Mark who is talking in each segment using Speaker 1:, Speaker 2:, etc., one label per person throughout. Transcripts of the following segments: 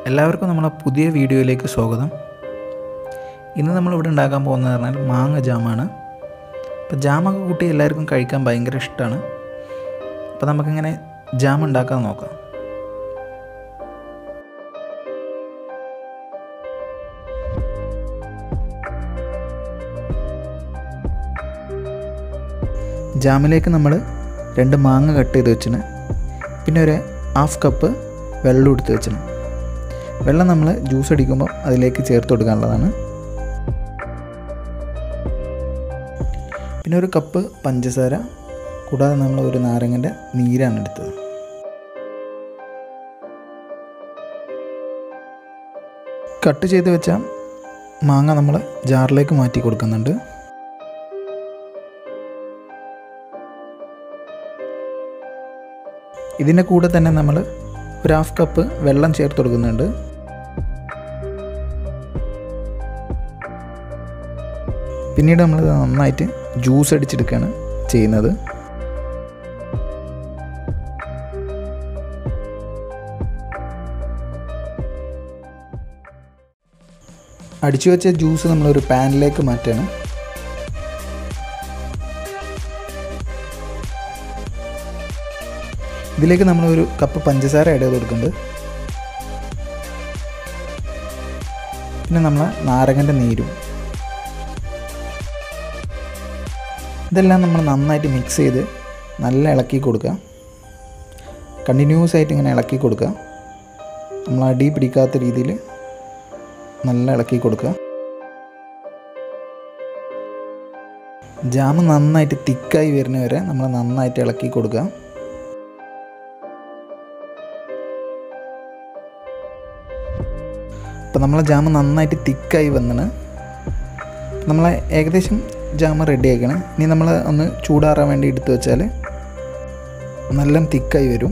Speaker 1: എല്ലാവർക്കും നമ്മളെ പുതിയ വീഡിയോയിലേക്ക് സ്വാഗതം ഇന്ന് നമ്മളിവിടെ ഉണ്ടാക്കാൻ പോകുന്നത് പറഞ്ഞാൽ മാങ്ങ ജാമാണ് അപ്പോൾ ജാമൊക്കെ കൂട്ടി എല്ലാവർക്കും കഴിക്കാൻ ഭയങ്കര ഇഷ്ടമാണ് അപ്പോൾ നമുക്കിങ്ങനെ ജാം ഉണ്ടാക്കാൻ നോക്കാം ജാമിലേക്ക് നമ്മൾ രണ്ട് മാങ്ങ കട്ട് ചെയ്ത് വെച്ചിന് പിന്നെ ഒരു ഹാഫ് കപ്പ് വെള്ളം എടുത്ത് വെച്ചിന് വെള്ളം നമ്മൾ ജ്യൂസ് അടിക്കുമ്പോൾ അതിലേക്ക് ചേർത്ത് കൊടുക്കാനുള്ളതാണ് പിന്നെ ഒരു കപ്പ് പഞ്ചസാര കൂടാതെ നമ്മൾ ഒരു നാരങ്ങൻ്റെ നീരാണ് എടുത്തത് കട്ട് ചെയ്ത് വെച്ച മാങ്ങ നമ്മൾ ജാറിലേക്ക് മാറ്റി കൊടുക്കുന്നുണ്ട് ഇതിൻ്റെ കൂടെ തന്നെ നമ്മൾ ഒരു ഹാഫ് കപ്പ് വെള്ളം ചേർത്ത് കൊടുക്കുന്നുണ്ട് പിന്നീട് നമ്മൾ നന്നായിട്ട് ജ്യൂസ് അടിച്ചെടുക്കുകയാണ് ചെയ്യുന്നത് അടിച്ചു വെച്ച ജ്യൂസ് നമ്മളൊരു പാനിലേക്ക് മാറ്റുകയാണ് ഇതിലേക്ക് നമ്മൾ ഒരു കപ്പ് പഞ്ചസാര ആഡ് ചെയ്ത് കൊടുക്കുന്നുണ്ട് പിന്നെ നമ്മൾ നാരങ്ങൻ്റെ നീരും ഇതെല്ലാം നമ്മൾ നന്നായിട്ട് മിക്സ് ചെയ്ത് നല്ല ഇളക്കി കൊടുക്കുക കണ്ടിന്യൂസ് ആയിട്ട് ഇങ്ങനെ ഇളക്കി കൊടുക്കുക നമ്മൾ അടി പിടിക്കാത്ത രീതിയിൽ നല്ല ഇളക്കി കൊടുക്കുക ജാം നന്നായിട്ട് തിക്കായി വരുന്ന വരെ നമ്മൾ നന്നായിട്ട് ഇളക്കി കൊടുക്കുക അപ്പോൾ നമ്മളെ ജാമ് നന്നായിട്ട് തിക്കായി വന്നിന് നമ്മൾ ഏകദേശം ജാമ് റെഡി ആക്കണം ഇനി നമ്മൾ ഒന്ന് ചൂടാറാൻ വേണ്ടി എടുത്തു വെച്ചാൽ നല്ല തിക്കായി വരും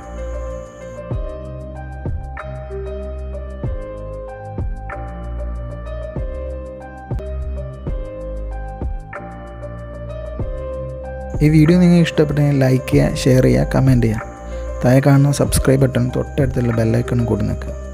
Speaker 1: ഈ വീഡിയോ നിങ്ങൾക്ക് ഇഷ്ടപ്പെട്ടെങ്കിൽ ലൈക്ക് ചെയ്യുക ഷെയർ ചെയ്യുക കമൻറ്റ് ചെയ്യുക താഴെ കാണുന്ന സബ്സ്ക്രൈബ് ബട്ടൺ തൊട്ടടുത്തുള്ള ബെല്ലൈക്കൺ കൂടി നിൽക്കുക